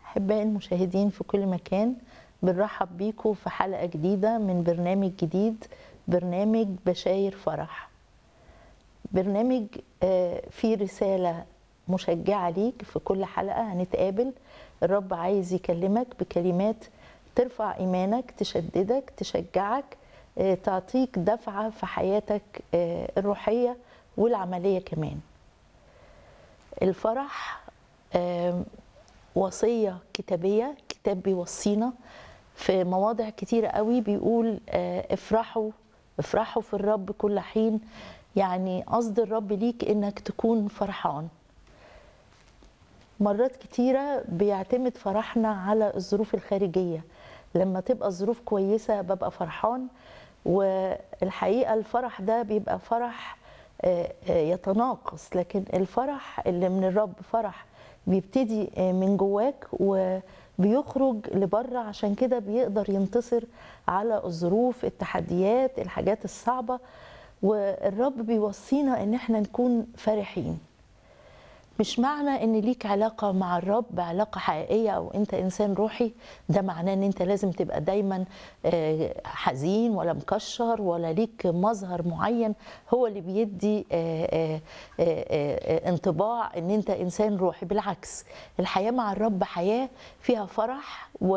أحباء المشاهدين في كل مكان بنرحب بيكم في حلقة جديدة من برنامج جديد برنامج بشاير فرح برنامج آه، فيه رسالة مشجعة ليك في كل حلقة هنتقابل الرب عايز يكلمك بكلمات ترفع إيمانك تشددك تشجعك آه، تعطيك دفعة في حياتك آه، الروحية والعملية كمان الفرح آم، وصية كتابية كتاب بيوصينا في مواضع كتيرة قوي بيقول آه، افرحوا افرحوا في الرب كل حين يعني قصد الرب ليك انك تكون فرحان مرات كتيرة بيعتمد فرحنا على الظروف الخارجية لما تبقى الظروف كويسة ببقى فرحان والحقيقة الفرح ده بيبقى فرح آه، آه، يتناقص لكن الفرح اللي من الرب فرح بيبتدي آه، من جواك وبيخرج لبره عشان كده بيقدر ينتصر على الظروف التحديات الحاجات الصعبة والرب بيوصينا ان احنا نكون فرحين مش معنى ان ليك علاقه مع الرب علاقه حقيقيه او انت انسان روحي ده معناه ان انت لازم تبقى دايما آه، حزين ولا مكشر ولا ليك مظهر معين هو اللي بيدي آه، آه، آه، آه، انطباع ان انت انسان روحي بالعكس الحياه مع الرب حياه فيها فرح و